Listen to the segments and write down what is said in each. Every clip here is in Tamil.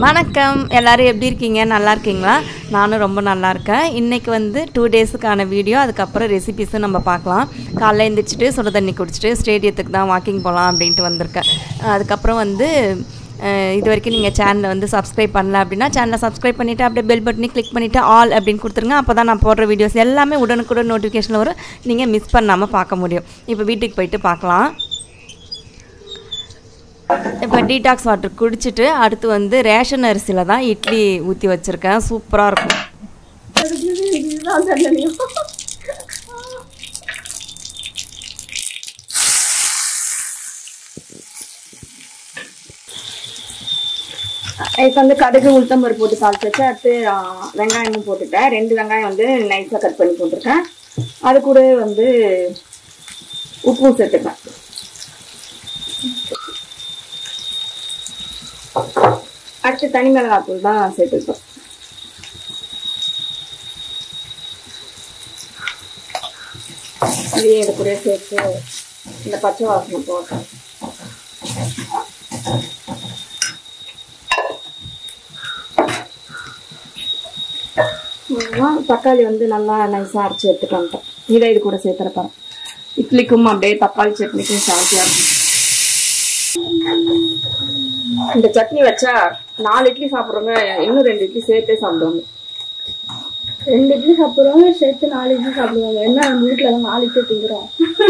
வணக்கம் எல்லாரும் எப்படி இருக்கீங்க நல்லா இருக்கீங்களா நானும் ரொம்ப நல்லா இருக்கேன் இன்றைக்கி வந்து டூ டேஸுக்கான வீடியோ அதுக்கப்புறம் ரெசிபிஸும் நம்ம பார்க்கலாம் காலைல எழுந்திரிச்சிட்டு சுடு தண்ணி குடிச்சிட்டு ஸ்டேடியத்துக்கு தான் வாக்கிங் போகலாம் அப்படின்ட்டு வந்திருக்கேன் அதுக்கப்புறம் வந்து அஹ், இது வரைக்கும் நீங்கள் சேனலை வந்து சப்ஸ்கிரைப் பண்ணல அப்படின்னா சேனலை சப்ஸ்கிரைப் பண்ணிவிட்டு அப்படியே பெல் பட்டனி கிளிக் பண்ணிவிட்டு ஆல் அப்படின்னு கொடுத்துருங்க அப்போ தான் நான் போடுற வீடியோஸ் எல்லாமே உடனுக்குடன் நோட்டிஃபிகேஷன் வரும் நீங்கள் மிஸ் பண்ணாமல் பார்க்க முடியும் இப்போ வீட்டுக்கு போயிட்டு பார்க்கலாம் இப்போ டீடாக்ஸ் வாட்டர் குடிச்சிட்டு அடுத்து வந்து ரேஷன் அரிசியில் தான் இட்லி ஊற்றி வச்சுருக்கேன் சூப்பராக இருக்கும் இப்போ வந்து கடுகு உளுத்தம் பருப்பு போட்டு தாளிச்சு வச்சு அடுத்து ஆ, வெங்காயமும் போட்டுட்டேன் ரெண்டு வெங்காயம் வந்து நைஸாக கட் பண்ணி போட்டிருக்கேன் அது கூட வந்து உப்பும் சேர்த்துப்பேன் அடுத்து தனி மிளகாத்தூள் தான் சேர்த்துப்பேன் இதையும் இது கூட சேர்த்து இந்த பச்சை வாசனை போட்டேன் அப்புறமா தக்காளி வந்து நல்லா நைஸாக அரைச்சி எடுத்துக்கிட்டேன் இதை இது கூட சேர்த்துறப்பேன் இட்லிக்கும் அப்படியே தக்காளி சட்னிக்கும் சாப்பிட்டியா இருக்கும் இந்த சட்னி வச்சா நாலு இட்லி சாப்பிட்றவங்க இன்னும் ரெண்டு இட்லி சேர்த்தே சாப்பிடுவாங்க ரெண்டு இட்லி சாப்பிடுவாங்க சேர்த்து நாலு இட்லி சாப்பிடுவாங்க என்ன நம்ம வீட்டுல தான் நாலு இட்லி திங்குறோம்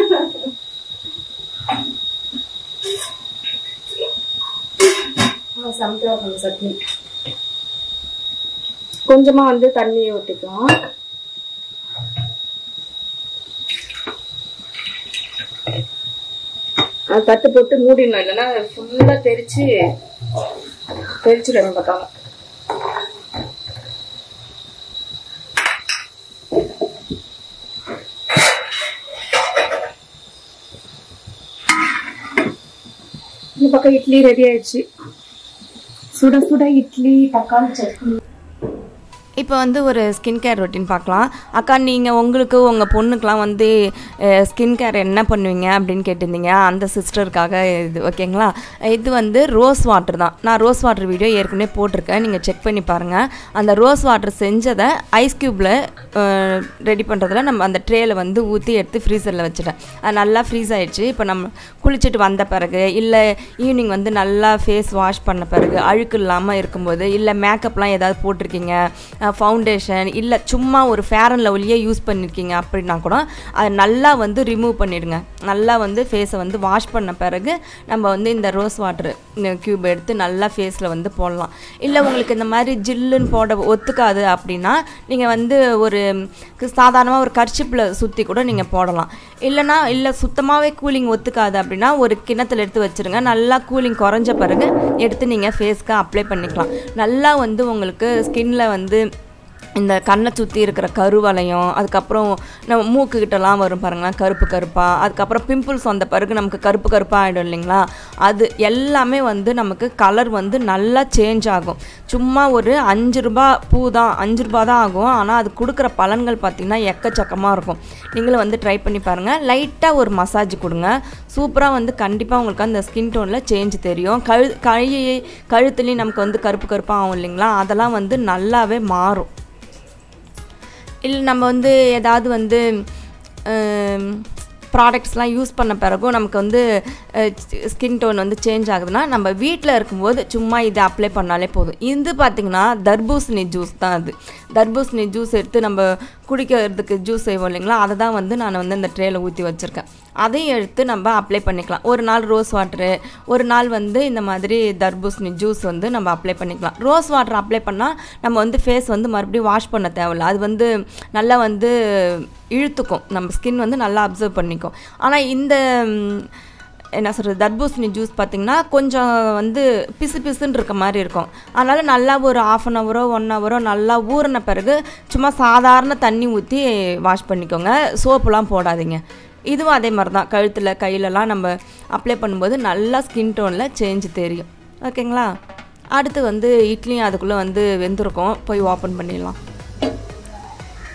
சமைக்கிறோம் அந்த சட்னி கொஞ்சமா வந்து தண்ணி ஊற்றிக்கலாம் அது தட்டு போட்டு மூடிடணும் இல்லைன்னா ஃபுல்லா தெரிச்சு தெரிச்சிடணும் பார்த்தாங்க இந்த பக்கம் இட்லி ரெடி ஆயிடுச்சு சுட சுட இட்லி தக்காளி சட்னி இப்போ வந்து ஒரு ஸ்கின் கேர் ரொட்டீன் பார்க்கலாம் அக்கா நீங்கள் உங்களுக்கு உங்கள் பொண்ணுக்கெலாம் வந்து ஸ்கின் கேர் என்ன பண்ணுவீங்க அப்படின்னு கேட்டிருந்தீங்க அந்த சிஸ்டருக்காக இது ஓகேங்களா இது வந்து ரோஸ் வாட்டர் தான் நான் ரோஸ் வாட்டர் வீடியோ ஏற்கனவே போட்டிருக்கேன் நீங்கள் செக் பண்ணி பாருங்கள் அந்த ரோஸ் வாட்டர் செஞ்சதை ஐஸ் க்யூப்பில் ரெடி பண்ணுறதுல நம்ம அந்த ட்ரேயில் வந்து ஊற்றி எடுத்து ஃப்ரீசரில் வச்சுட்டேன் அது நல்லா ஃப்ரீஸ் ஆயிடுச்சு இப்போ நம்ம குளிச்சுட்டு வந்த பிறகு இல்லை ஈவினிங் வந்து நல்லா ஃபேஸ் வாஷ் பண்ண பிறகு அழுக்கு இல்லாமல் இருக்கும்போது இல்லை மேக்கப்லாம் ஏதாவது போட்டிருக்கீங்க ஃபவுண்டேஷன் இல்லை சும்மா ஒரு ஃபேர் அண்ட் லவ்லியே யூஸ் பண்ணியிருக்கீங்க அப்படின்னா கூட அதை நல்லா வந்து ரிமூவ் பண்ணிடுங்க நல்லா வந்து ஃபேஸை வந்து வாஷ் பண்ண பிறகு நம்ம வந்து இந்த ரோஸ் வாட்டர் க்யூப் எடுத்து நல்லா ஃபேஸில் வந்து போடலாம் இல்லை உங்களுக்கு இந்த மாதிரி ஜில்லுன்னு போட ஒத்துக்காது அப்படின்னா நீங்கள் வந்து ஒரு சாதாரணமாக ஒரு கர்ச்சிப்பில் சுற்றி கூட நீங்கள் போடலாம் இல்லைனா இல்லை சுத்தமாகவே கூலிங் ஒத்துக்காது அப்படின்னா ஒரு கிணத்துல எடுத்து வச்சுருங்க நல்லா கூலிங் குறைஞ்ச பிறகு எடுத்து நீங்கள் ஃபேஸ்க்கு அப்ளை பண்ணிக்கலாம் நல்லா வந்து உங்களுக்கு ஸ்கின்ல வந்து இந்த கண்ணை சுற்றி இருக்கிற கருவளையம் அதுக்கப்புறம் நம்ம மூக்குக்கிட்டலாம் வரும் பாருங்களேன் கருப்பு கருப்பாக அதுக்கப்புறம் பிம்பிள்ஸ் வந்த பிறகு நமக்கு கருப்பு கருப்பாக ஆகிடும் இல்லைங்களா அது எல்லாமே வந்து நமக்கு கலர் வந்து நல்லா சேஞ்ச் ஆகும் சும்மா ஒரு அஞ்சு ரூபா பூ தான் அஞ்சு ரூபா தான் ஆகும் ஆனால் அது கொடுக்குற பலன்கள் பார்த்திங்கன்னா எக்கச்சக்கமாக இருக்கும் நீங்களும் வந்து ட்ரை பண்ணி பாருங்கள் லைட்டாக ஒரு மசாஜ் கொடுங்க சூப்பராக வந்து கண்டிப்பாக உங்களுக்கு அந்த ஸ்கின் டோனில் சேஞ்ச் தெரியும் கழு கழு கழுத்துலேயும் நமக்கு வந்து கருப்பு கருப்பாக ஆகும் இல்லைங்களா அதெல்லாம் வந்து நல்லாவே மாறும் இல்லை நம்ம வந்து ஏதாவது வந்து ப்ராடக்ட்ஸ்லாம் யூஸ் பண்ண பிறகும் நமக்கு வந்து ஸ்கின் டோன் வந்து சேஞ்ச் ஆகுதுன்னா நம்ம வீட்டில் இருக்கும்போது சும்மா இதை அப்ளை பண்ணாலே போதும் இது பார்த்திங்கன்னா தர்பூசணி ஜூஸ் தான் அது தர்பூசணி ஜூஸ் எடுத்து நம்ம குடிக்கிறதுக்கு ஜூஸ் செய்வோம் இல்லைங்களா அதை தான் வந்து நான் வந்து இந்த ட்ரேயில் ஊற்றி வச்சுருக்கேன் அதையும் எடுத்து நம்ம அப்ளை பண்ணிக்கலாம் ஒரு நாள் ரோஸ் வாட்டரு ஒரு நாள் வந்து இந்த மாதிரி தர்பூசணி ஜூஸ் வந்து நம்ம அப்ளை பண்ணிக்கலாம் ரோஸ் வாட்டர் அப்ளை பண்ணால் நம்ம வந்து ஃபேஸ் வந்து மறுபடியும் வாஷ் பண்ண தேவையில்ல அது வந்து நல்லா வந்து இழுத்துக்கும் நம்ம ஸ்கின் வந்து நல்லா அப்சர்வ் பண்ணிக்கும் ஆனால் இந்த ம், என்ன சொல்கிறது தர்பூசணி ஜூஸ் பார்த்திங்கன்னா கொஞ்சம் வந்து பிசு பிசுன்னு இருக்க மாதிரி இருக்கும் அதனால் நல்லா ஒரு ஆஃப் அன் ஹவரோ ஒன் ஹவரோ நல்லா ஊறின பிறகு சும்மா சாதாரண தண்ணி ஊற்றி வாஷ் பண்ணிக்கோங்க சோப்புலாம் போடாதீங்க இதுவும் அதே மாதிரி தான் கழுத்தில் கையிலலாம் நம்ம அப்ளை பண்ணும்போது நல்லா ஸ்கின் டோனில் சேஞ்ச் தெரியும் ஓகேங்களா அடுத்து வந்து இட்லியும் அதுக்குள்ளே வந்து வெந்திருக்கும் போய் ஓப்பன் பண்ணிடலாம்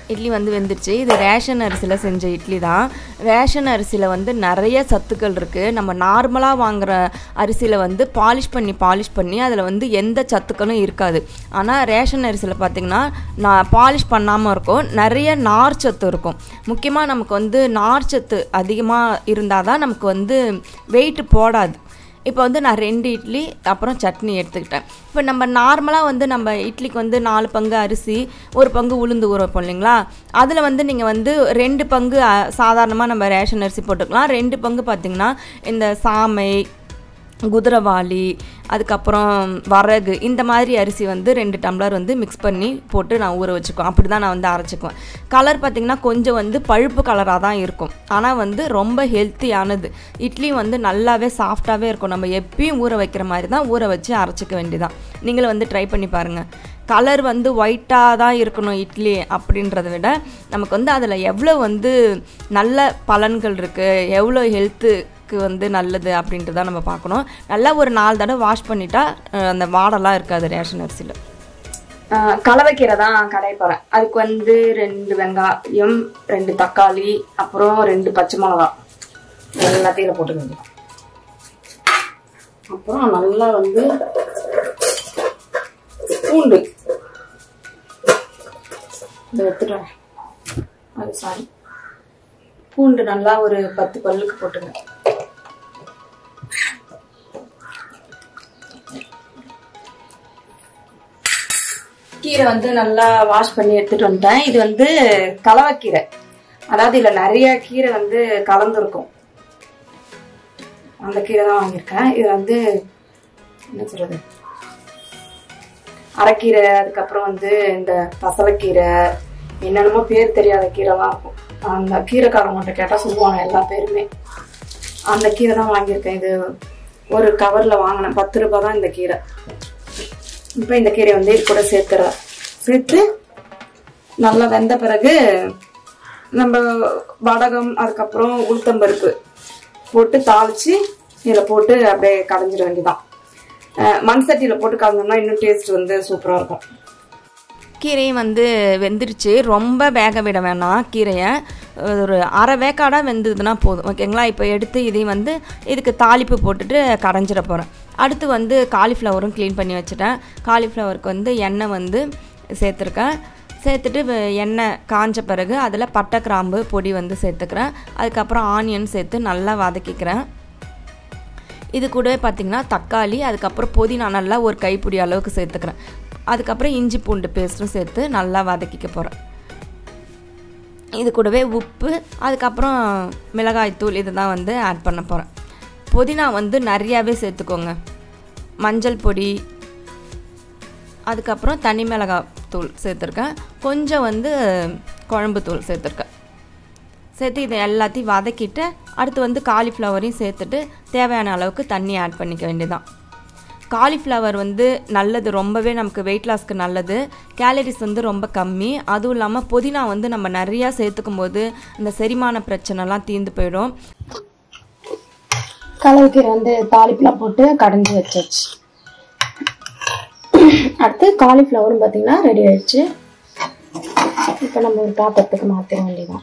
இட்லி வந்து வெந்துருச்சு இது ரேஷன் அரிசியில் செஞ்ச இட்லி தான் ரேஷன் அரிசியில் வந்து நிறைய சத்துக்கள் இருக்குது நம்ம நார்மலாக வாங்குற அரிசியில் வந்து பாலிஷ் பண்ணி பாலிஷ் பண்ணி அதில் வந்து எந்த சத்துக்களும் இருக்காது ஆனால் ரேஷன் அரிசியில் பார்த்திங்கன்னா நான் பாலிஷ் பண்ணாமல் இருக்கும் நிறைய நார் சத்து இருக்கும் முக்கியமாக நமக்கு வந்து நார் சத்து அதிகமாக இருந்தால் தான் நமக்கு வந்து வெயிட் போடாது இப்போ வந்து நான் ரெண்டு இட்லி அப்புறம் சட்னி எடுத்துக்கிட்டேன் இப்போ நம்ம நார்மலாக வந்து நம்ம இட்லிக்கு வந்து நாலு பங்கு அரிசி ஒரு பங்கு உளுந்து ஊற வைப்போம் இல்லைங்களா அதில் வந்து நீங்கள் வந்து ரெண்டு பங்கு சாதாரணமாக நம்ம ரேஷன் அரிசி போட்டுக்கலாம் ரெண்டு பங்கு பார்த்திங்கன்னா இந்த சாமை குதிரவாளி அதுக்கப்புறம் வரகு இந்த மாதிரி அரிசி வந்து ரெண்டு டம்ளர் வந்து மிக்ஸ் பண்ணி போட்டு நான் ஊற வச்சுக்குவேன் அப்படி தான் நான் வந்து அரைச்சிக்குவேன் கலர் பார்த்திங்கன்னா கொஞ்சம் வந்து பழுப்பு கலராக தான் இருக்கும் ஆனால் வந்து ரொம்ப ஹெல்த்தியானது இட்லி வந்து நல்லாவே சாஃப்டாகவே இருக்கும் நம்ம எப்பயும் ஊற வைக்கிற மாதிரி தான் ஊற வச்சு அரைச்சிக்க வேண்டியதான் நீங்களும் வந்து ட்ரை பண்ணி பாருங்கள் கலர் வந்து ஒயிட்டாக தான் இருக்கணும் இட்லி அப்படின்றத விட நமக்கு வந்து அதில் எவ்வளோ வந்து நல்ல பலன்கள் இருக்குது எவ்வளோ ஹெல்த்துக்கு வந்து நல்லது அப்படின்ட்டு தான் நம்ம பார்க்கணும் நல்லா ஒரு நாலு தடவை வாஷ் பண்ணிட்டா அஹ், அந்த வாடெல்லாம் இருக்காது ரேஷன் அரிசியில் ஆஹ் கலவைக்கீரை தான் கடைய போறேன் அதுக்கு வந்து ரெண்டு வெங்காயம் ரெண்டு தக்காளி அப்புறம் ரெண்டு பச்சை மிளகா எல்லாத்தையும் இதில் போட்டுக்க வேண்டியது அப்புறம் நல்லா வந்து பூண்டு இதை எடுத்துட்டேன் அது சாரி பூண்டு நல்லா ஒரு பத்து பல்லுக்கு போட்டுங்க கீரை வந்து நல்லா வாஷ் பண்ணி எடுத்துட்டு வந்துட்டேன் இது வந்து கலவைக்கீரை அதாவது இதுல நிறைய கீரை வந்து கலந்துருக்கும் அந்த கீரை தான் வாங்கியிருக்கேன் இது வந்து என்ன சொல்றது அரைக்கீரை அதுக்கப்புறம் வந்து இந்த பசலைக்கீரை என்னென்னமோ பேர் தெரியாத கீரைலாம் இருக்கும் அந்த கீரைக்காரங்கள்ட்ட கேட்டால் சொல்லுவாங்க எல்லா பேருமே அந்த கீரை தான் வாங்கியிருக்கேன் இது ஒரு கவரில் வாங்கினேன் பத்து ரூபாய் தான் இந்த கீரை இப்போ இந்த கீரை வந்து இது கூட சேர்த்துறேன் சேர்த்து நல்லா வெந்த பிறகு நம்ம வடகம் அதுக்கப்புறம் உளுத்தம்பருப்பு போட்டு தாளிச்சு இதில் போட்டு அப்படியே கடைஞ்சிட வேண்டியதான் அஹ் மண் சட்டியில் போட்டு கலந்தோம்னா இன்னும் டேஸ்ட் வந்து சூப்பராக இருக்கும் கீரையும் வந்து வெந்துருச்சு ரொம்ப வேக விட வேணாம் கீரையை ஒரு அரை வேக்காடாக வெந்ததுன்னா போதும் ஓகேங்களா இப்போ எடுத்து இதையும் வந்து இதுக்கு தாளிப்பு போட்டுட்டு கடைஞ்சிட போகிறேன் அடுத்து வந்து காலிஃப்ளவரும் க்ளீன் பண்ணி வச்சுட்டேன் காலிஃப்ளவருக்கு வந்து எண்ணெய் வந்து சேர்த்துருக்கேன் சேர்த்துட்டு வ- எண்ணெய் காஞ்ச பிறகு அதில் பட்டை கிராம்பு பொடி வந்து சேர்த்துக்கிறேன் அதுக்கப்புறம் ஆனியன் சேர்த்து நல்லா வதக்கிக்கிறேன் இது கூடவே பார்த்திங்கன்னா தக்காளி அதுக்கப்புறம் புதினா நல்லா ஒரு கைப்பிடி அளவுக்கு சேர்த்துக்கிறேன் அதுக்கப்புறம் இஞ்சி பூண்டு பேஸ்ட்டும் சேர்த்து நல்லா வதக்கிக்க போகிறேன் இது கூடவே உப்பு அதுக்கப்புறம் மிளகாய்த்தூள் இதுதான் வந்து ஆட் பண்ண போகிறேன் புதினா வந்து நிறையாவே சேர்த்துக்கோங்க மஞ்சள் பொடி அதுக்கப்புறம் தனி மிளகாய் தூள் சேர்த்துருக்கேன் கொஞ்சம் வந்து குழம்பு தூள் சேர்த்துருக்கேன் சேர்த்து இதை எல்லாத்தையும் வதக்கிட்டு அடுத்து வந்து காலிஃப்ளவரையும் சேர்த்துட்டு தேவையான அளவுக்கு தண்ணி ஆட் பண்ணிக்க வேண்டியதான் காலிஃப்ளவர் வந்து நல்லது ரொம்பவே நமக்கு வெயிட் லாஸ்க்கு நல்லது கேலரிஸ் வந்து ரொம்ப கம்மி அதுவும் இல்லாமல் புதினா வந்து நம்ம நிறையா சேர்த்துக்கும் போது இந்த செரிமான பிரச்சனைலாம் தீர்ந்து போயிடும் கலவைக்கீரை வந்து தாளிப்புலாம் போட்டு கடைஞ்சி வச்சாச்சு அடுத்து காலிஃப்ளவரும் பார்த்தீங்கன்னா ரெடி ஆயிடுச்சு இப்போ நம்ம ஒரு பாத்திரத்துக்கு மாற்றிட வேண்டியதான்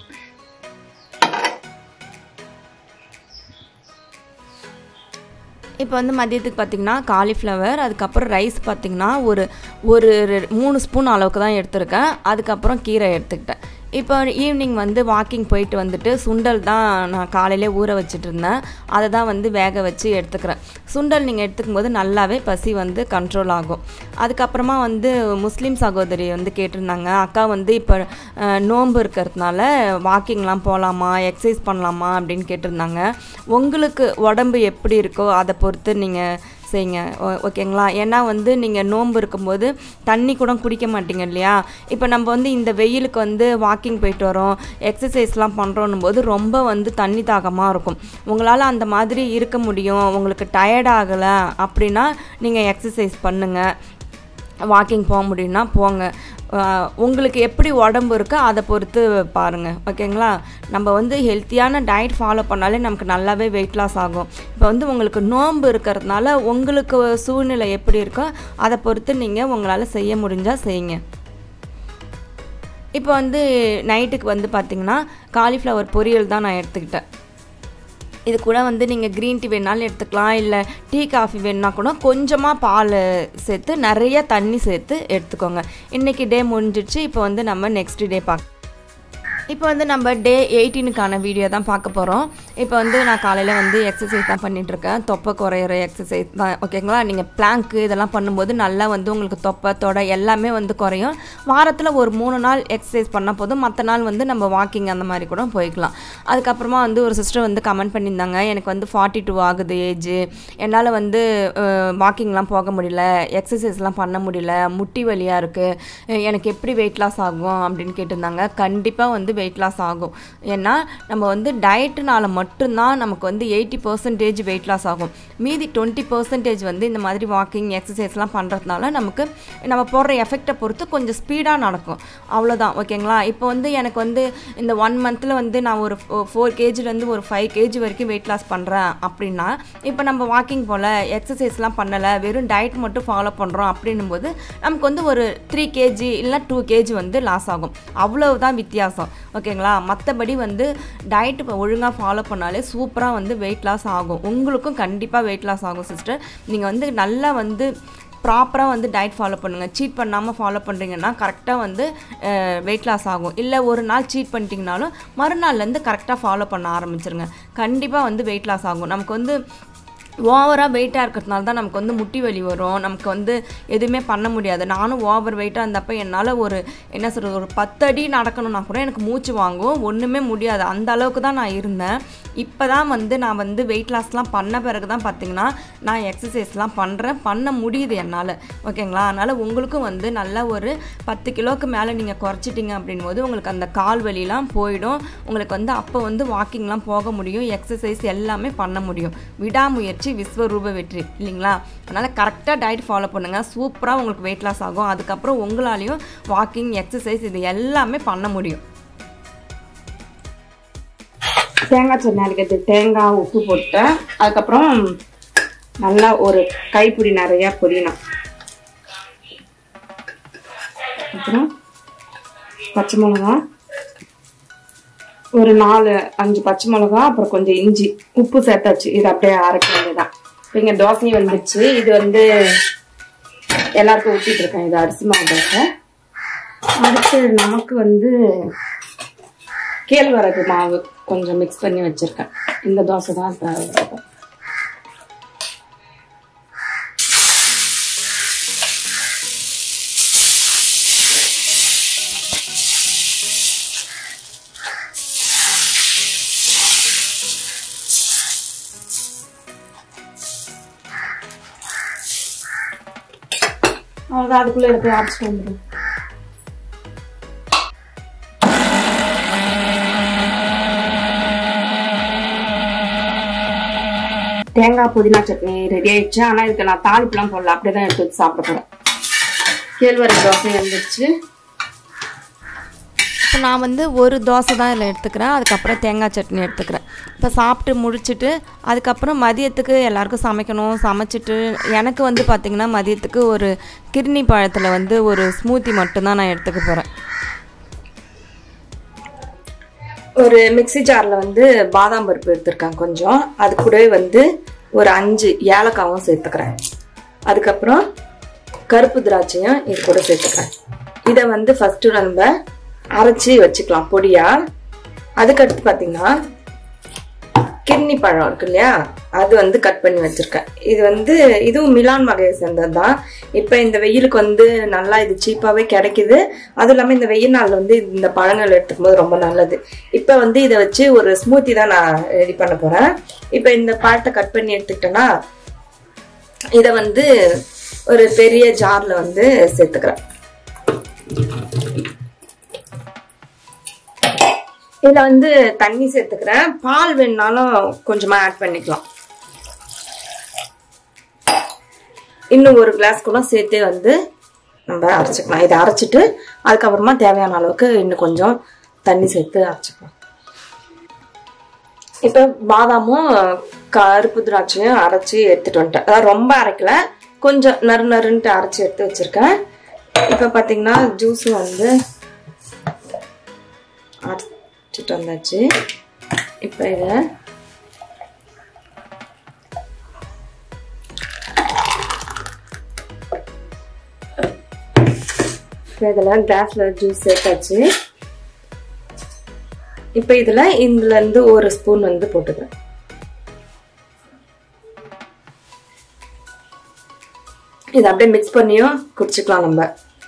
இப்போ வந்து மதியத்துக்கு பார்த்திங்கன்னா காலிஃப்ளவர் அதுக்கப்புறம் ரைஸ் பார்த்திங்கன்னா ஒரு ஒரு ரெ- மூணு ஸ்பூன் அளவுக்கு தான் எடுத்திருக்கேன் அதுக்கப்புறம் கீரை எடுத்துக்கிட்டேன் இப்போ ஈவினிங் வந்து வாக்கிங் போயிட்டு வந்துட்டு சுண்டல் தான் நான் காலையிலே ஊற வச்சுட்டு இருந்தேன் அதை தான் வந்து வேக வச்சு எடுத்துக்கிறேன் சுண்டல் நீங்கள் எடுத்துக்கும் போது நல்லாவே பசி வந்து கண்ட்ரோல் ஆகும் அதுக்கப்புறமா வந்து முஸ்லீம் சகோதரி வந்து கேட்டிருந்தாங்க அக்கா வந்து இப்போ அஹ், நோன்பு இருக்கிறதுனால வாக்கிங்லாம் போகலாமா எக்ஸசைஸ் பண்ணலாமா அப்படின்னு கேட்டிருந்தாங்க உங்களுக்கு உடம்பு எப்படி இருக்கோ அதை பொறுத்து நீங்கள் செய்யுங்க ஓ- ஓகேங்களா ஏன்னா வந்து நீங்கள் நோன்பு இருக்கும்போது தண்ணி கூட குடிக்க மாட்டீங்க இல்லையா இப்போ நம்ம வந்து இந்த வெயிலுக்கு வந்து வாக்கிங் போயிட்டு வரோம் எக்ஸசைஸ்லாம் பண்ணுறோன்னும் போது ரொம்ப வந்து தண்ணி தாகமாக இருக்கும் உங்களால் அந்த மாதிரி இருக்க முடியும் உங்களுக்கு டயர்ட் ஆகலை அப்படின்னா நீங்கள் எக்ஸசைஸ் பண்ணுங்கள் வாக்கிங் போக முடியும்னா போங்க ஆஹ் உங்களுக்கு எப்படி உடம்பு இருக்கோ அதை பொறுத்து பாருங்கள் ஓகேங்களா நம்ம வந்து ஹெல்த்தியான டயட் ஃபாலோ பண்ணாலே நமக்கு நல்லாவே வெயிட் லாஸ் ஆகும் இப்போ வந்து உங்களுக்கு நோன்பு இருக்கிறதுனால உங்களுக்கு சூழ்நிலை எப்படி இருக்கோ அதை பொறுத்து நீங்கள் உங்களால் செய்ய முடிஞ்சால் செய்யுங்க இப்போ வந்து நைட்டுக்கு வந்து பார்த்திங்கன்னா காலிஃப்ளவர் பொரியல் தான் நான் எடுத்துக்கிட்டேன் இது கூட வந்து நீங்கள் க்ரீன் டீ வேணாலும் எடுத்துக்கலாம் இல்லை டீ காஃபி வேணுன்னா கூட கொஞ்சமாக பால் சேர்த்து நிறைய தண்ணி சேர்த்து எடுத்துக்கோங்க இன்றைக்கி டே முடிஞ்சிடுச்சு இப்போ வந்து நம்ம நெக்ஸ்ட் டே பார்க்க இப்போ வந்து நம்ம டே எயிட்டீனுக்கான வீடியோ தான் பார்க்க போகிறோம் இப்போ வந்து நான் காலையில் வந்து எக்ஸசைஸ் தான் பண்ணிகிட்ருக்கேன் தொப்பை குறையிற எக்ஸசைஸ் தான் ஓகேங்களா நீங்கள் பிளாங்க்கு இதெல்லாம் பண்ணும்போது நல்லா வந்து உங்களுக்கு தொப்பை தொடை எல்லாமே வந்து குறையும் வாரத்தில் ஒரு மூணு நாள் எக்ஸசைஸ் பண்ணால் போதும் மற்ற நாள் வந்து நம்ம வாக்கிங் அந்த மாதிரி கூட போய்க்கலாம் அதுக்கப்புறமா வந்து ஒரு சிஸ்டர் வந்து கமெண்ட் பண்ணியிருந்தாங்க எனக்கு வந்து ஃபார்ட்டி டூ ஆகுது ஏஜ் என்னால் வந்து வாக்கிங்லாம் போக முடியல எக்ஸசைஸ்லாம் பண்ண முடியல முட்டி வலியாக இருக்குது எனக்கு எப்படி வெயிட் லாஸ் ஆகும் அப்படின்னு கேட்டிருந்தாங்க கண்டிப்பாக வந்து வெயிட் லாஸ் ஆகும் ஏன்னா நம்ம வந்து டயட்டுனால மட்டும்தான் நமக்கு வந்து எயிட்டி பர்சன்டேஜ் வெயிட் லாஸ் ஆகும் மீதி டுவெண்ட்டி பர்சன்டேஜ் வந்து இந்த மாதிரி வாக்கிங் எக்ஸசைஸ்லாம் பண்ணுறதுனால நமக்கு நம்ம போடுற எஃபெக்டை பொறுத்து கொஞ்சம் ஸ்பீடாக நடக்கும் அவ்வளோதான் ஓகேங்களா இப்போ வந்து எனக்கு வந்து இந்த ஒன் மந்தில் வந்து நான் ஒரு ஃபோர் கேஜிலேருந்து ஒரு ஃபைவ் கேஜி வரைக்கும் வெயிட் லாஸ் பண்ணுறேன் அப்படின்னா இப்போ நம்ம வாக்கிங் போல் எக்ஸசைஸ்லாம் பண்ணலை வெறும் டயட் மட்டும் ஃபாலோ பண்ணுறோம் அப்படின்னும் போது நமக்கு வந்து ஒரு த்ரீ கேஜி இல்லை டூ கேஜி வந்து லாஸ் ஆகும் அவ்வளவுதான் வித்தியாசம் ஓகேங்களா மற்றபடி வந்து டயட் இப்போ ஒழுங்காக ஃபாலோ பண்ணாலே சூப்பராக வந்து வெயிட் லாஸ் ஆகும் உங்களுக்கும் கண்டிப்பாக வெயிட் லாஸ் ஆகும் சிஸ்டர் நீங்கள் வந்து நல்லா வந்து ப்ராப்பராக வந்து டயட் ஃபாலோ பண்ணுங்கள் சீட் பண்ணாமல் ஃபாலோ பண்ணுறீங்கன்னா கரெக்டாக வந்து வெயிட் லாஸ் ஆகும் இல்லை ஒரு நாள் சீட் பண்ணிட்டீங்கனாலும் மறுநாள்லேருந்து கரெக்டாக ஃபாலோ பண்ண ஆரம்பிச்சிருங்க கண்டிப்பாக வந்து வெயிட் லாஸ் ஆகும் நமக்கு வந்து ஓவராக வெயிட்டாக இருக்கிறதுனால தான் நமக்கு வந்து முட்டி வலி வரும் நமக்கு வந்து எதுவுமே பண்ண முடியாது நானும் ஓவர் வெயிட்டாக இருந்தப்போ என்னால் ஒரு என்ன சொல்கிறது ஒரு பத்து அடி நடக்கணும்னா கூட எனக்கு மூச்சு வாங்கும் ஒன்றுமே முடியாது அந்த அளவுக்கு தான் நான் இருந்தேன் இப்போ தான் வந்து நான் வந்து வெயிட் லாஸ்லாம் பண்ண பிறகு தான் பார்த்தீங்கன்னா நான் எக்ஸசைஸ்லாம் பண்ணுறேன் பண்ண முடியுது என்னால் ஓகேங்களா அதனால் உங்களுக்கும் வந்து நல்ல ஒரு பத்து கிலோவுக்கு மேலே நீங்கள் குறைச்சிட்டிங்க அப்படின் போது உங்களுக்கு அந்த கால் வலிலாம் போயிடும் உங்களுக்கு வந்து அப்போ வந்து வாக்கிங்லாம் போக முடியும் எக்ஸசைஸ் எல்லாமே பண்ண முடியும் விடாமுயற்சி வெற்றி விஸ்வரூப வெற்றி இல்லைங்களா அதனால் கரெக்டாக டயட் ஃபாலோ பண்ணுங்கள் சூப்பராக உங்களுக்கு வெயிட் லாஸ் ஆகும் அதுக்கப்புறம் உங்களாலையும் வாக்கிங் எக்ஸசைஸ் இது எல்லாமே பண்ண முடியும் தேங்காய் சட்னி அரைக்கிறது தேங்காய் உப்பு போட்டேன் அதுக்கப்புறம் நல்லா ஒரு கைப்பிடி நிறைய புதினா அப்புறம் பச்சை மிளகா ஒரு நாலு அஞ்சு பச்சை மிளகா அப்புறம் கொஞ்சம் இஞ்சி உப்பு சேர்த்தாச்சு இது அப்படியே அரைக்க வேண்டியதான் இப்போ இங்கே தோசையும் வந்துச்சு இது வந்து எல்லாருக்கும் ஊற்றிட்டு இருக்கேன் இது அரிசி மாவு தோசை அடுத்து நமக்கு வந்து கேழ்வரகு மாவு கொஞ்சம் மிக்ஸ் பண்ணி வச்சிருக்கேன் இந்த தோசை தான் தேவை அவ்வளோதான் அதுக்குள்ளே எடுத்து அரைச்சிட்டு வந்துடும் தேங்காய் புதினா சட்னி ரெடி ஆயிடுச்சு ஆனால் இதுக்கு நான் தாளிப்புலாம் போடல அப்படியே தான் எடுத்து வச்சு சாப்பிட போகிறேன் கேழ்வரகு தோசை வந்துருச்சு இப்போ நான் வந்து ஒரு தோசை தான் இதில் எடுத்துக்கிறேன் அதுக்கப்புறம் தேங்காய் சட்னி எடுத்துக்கிறேன் இப்போ சாப்பிட்டு முடிச்சுட்டு அதுக்கப்புறம் மதியத்துக்கு எல்லாருக்கும் சமைக்கணும் சமைச்சிட்டு எனக்கு வந்து பார்த்திங்கன்னா மதியத்துக்கு ஒரு கிர்னி பழத்தில் வந்து ஒரு ஸ்மூத்தி மட்டும்தான் நான் எடுத்துக்க போகிறேன் ஒரு மிக்ஸி ஜாரில் வந்து பாதாம் பருப்பு எடுத்திருக்கேன் கொஞ்சம் அது கூடவே வந்து ஒரு அஞ்சு ஏலக்காவும் சேர்த்துக்கிறேன் அதுக்கப்புறம் கருப்பு திராட்சையும் இது கூட சேர்த்துக்கிறேன் இதை வந்து ஃபஸ்ட்டு நம்ம அரைச்சி வச்சுக்கலாம் பொடியா அதுக்கடுத்து பார்த்தீங்கன்னா கிட்னி பழம் இருக்கு இல்லையா அது வந்து கட் பண்ணி வச்சிருக்கேன் இது வந்து இதுவும் மிலான் வகையை சேர்ந்தது தான் இப்போ இந்த வெயிலுக்கு வந்து நல்லா இது சீப்பாகவே கிடைக்குது அதுவும் இல்லாமல் இந்த வெயில் நாளில் வந்து இந்த பழங்கள் எடுத்துக்கும் போது ரொம்ப நல்லது இப்போ வந்து இதை வச்சு ஒரு ஸ்மூத்தி தான் நான் ரெடி பண்ண போகிறேன் இப்போ இந்த பழத்தை கட் பண்ணி எடுத்துக்கிட்டேன்னா இதை வந்து ஒரு பெரிய ஜாரில் வந்து சேர்த்துக்கிறேன் இதில் வந்து தண்ணி சேர்த்துக்கிறேன் பால் வேணுனாலும் கொஞ்சமாக ஆட் பண்ணிக்கலாம் இன்னும் ஒரு கிளாஸ் கூட சேர்த்தே வந்து நம்ம அரைச்சிக்கலாம் இதை அரைச்சிட்டு அதுக்கப்புறமா தேவையான அளவுக்கு இன்னும் கொஞ்சம் தண்ணி சேர்த்து அரைச்சிக்கலாம் இப்போ பாதாமும் கருப்பு திராட்சையும் அரைச்சி எடுத்துட்டு வந்துட்டேன் அதாவது ரொம்ப அரைக்கல கொஞ்சம் நறு நறுன்ட்டு அரைச்சி எடுத்து வச்சிருக்கேன் இப்போ பார்த்தீங்கன்னா ஜூஸும் வந்து எடுத்துகிட்டு வந்தாச்சு இப்போ இதை இப்போ இதில் கிளாஸில் ஜூஸ் சேர்த்தாச்சு இப்போ இதில் இதுலேருந்து ஒரு ஸ்பூன் வந்து போட்டுக்கிறேன் இதை அப்படியே மிக்ஸ் பண்ணியும் குடிச்சுக்கலாம் நம்ம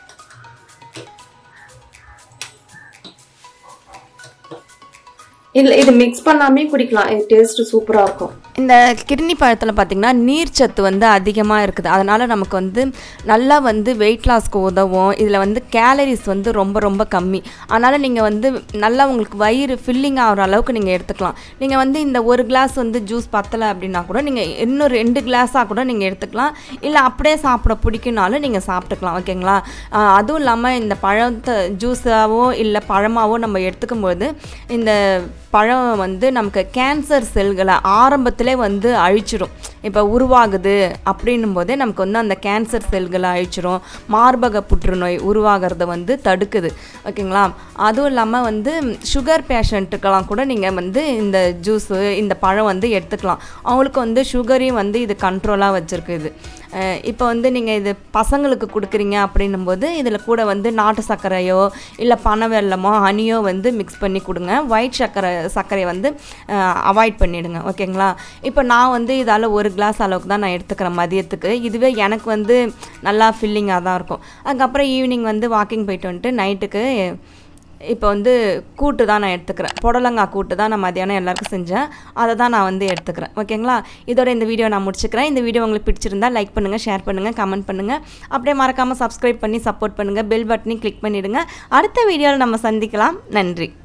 இல்லை இது மிக்ஸ் பண்ணாமே குடிக்கலாம் இது டேஸ்ட் சூப்பராக இருக்கும் இந்த கிட்னி பழத்தில் பார்த்திங்கன்னா நீர்ச்சத்து வந்து அதிகமாக இருக்குது அதனால் நமக்கு வந்து நல்லா வந்து வெயிட் லாஸ்க்கு உதவும் இதில் வந்து கேலரிஸ் வந்து ரொம்ப ரொம்ப கம்மி அதனால் நீங்கள் வந்து நல்லா உங்களுக்கு வயிறு ஃபில்லிங் ஆகிற அளவுக்கு நீங்கள் எடுத்துக்கலாம் நீங்கள் வந்து இந்த ஒரு கிளாஸ் வந்து ஜூஸ் பத்தலை அப்படின்னா கூட நீங்கள் இன்னும் ரெண்டு கிளாஸாக கூட நீங்கள் எடுத்துக்கலாம் இல்லை அப்படியே சாப்பிட பிடிக்குனாலும் நீங்கள் சாப்பிட்டுக்கலாம் ஓகேங்களா ஆஹ் அதுவும் இல்லாமல் இந்த பழத்தை ஜூஸாவோ இல்லை பழமாவோ நம்ம எடுத்துக்கும் போது இந்த பழம் வந்து நமக்கு கேன்சர் செல்களை ஆரம்பத்திலே வந்து அழிச்சிடும் இப்போ உருவாகுது அப்படின்னும் போதே நமக்கு வந்து அந்த கேன்சர் செல்களை அழிச்சிரும் மார்பக புற்றுநோய் உருவாகிறத வந்து தடுக்குது ஓகேங்களா அதுவும் இல்லாமல் வந்து சுகர் பேஷண்ட்டுக்கெல்லாம் கூட நீங்கள் வந்து இந்த ஜூஸு இந்த பழம் வந்து எடுத்துக்கலாம் அவங்களுக்கு வந்து சுகரையும் வந்து இது கண்ட்ரோலாக வச்சுருக்கு இது அஹ் இப்போ வந்து நீங்கள் இது பசங்களுக்கு கொடுக்குறீங்க அப்படின்னும் போது இதில் கூட வந்து நாட்டு சர்க்கரையோ இல்லை பனை வெல்லமோ ஹனியோ வந்து மிக்ஸ் பண்ணி கொடுங்க ஒயிட் சர்க்கரை சர்க்கரையை வந்து அவாய்ட் பண்ணிடுங்க ஓகேங்களா இப்போ நான் வந்து இதால் ஒரு கிளாஸ் அளவுக்கு தான் நான் எடுத்துக்கிறேன் மதியத்துக்கு இதுவே எனக்கு வந்து நல்லா ஃபில்லிங்காக தான் இருக்கும் அதுக்கப்புறம் ஈவினிங் வந்து வாக்கிங் போயிட்டு வந்துட்டு நைட்டுக்கு இப்போ வந்து கூட்டு தான் நான் எடுத்துக்கிறேன் புடலங்காய் கூட்டு தான் நான் மதியானம் எல்லாருக்கும் செஞ்சேன் அதை தான் நான் வந்து எடுத்துக்கிறேன் ஓகேங்களா இதோட இந்த வீடியோ நான் முடிச்சுக்கிறேன் இந்த வீடியோ உங்களுக்கு பிடிச்சிருந்தா லைக் பண்ணுங்கள் ஷேர் பண்ணுங்கள் கமெண்ட் பண்ணுங்கள் அப்படியே மறக்காமல் சப்ஸ்கிரைப் பண்ணி சப்போர்ட் பண்ணுங்கள் பெல் பட்டனையும் கிளிக் பண்ணிவிடுங்க அடுத்த வீடியோவில் நம்ம சந்திக்கலாம் நன்றி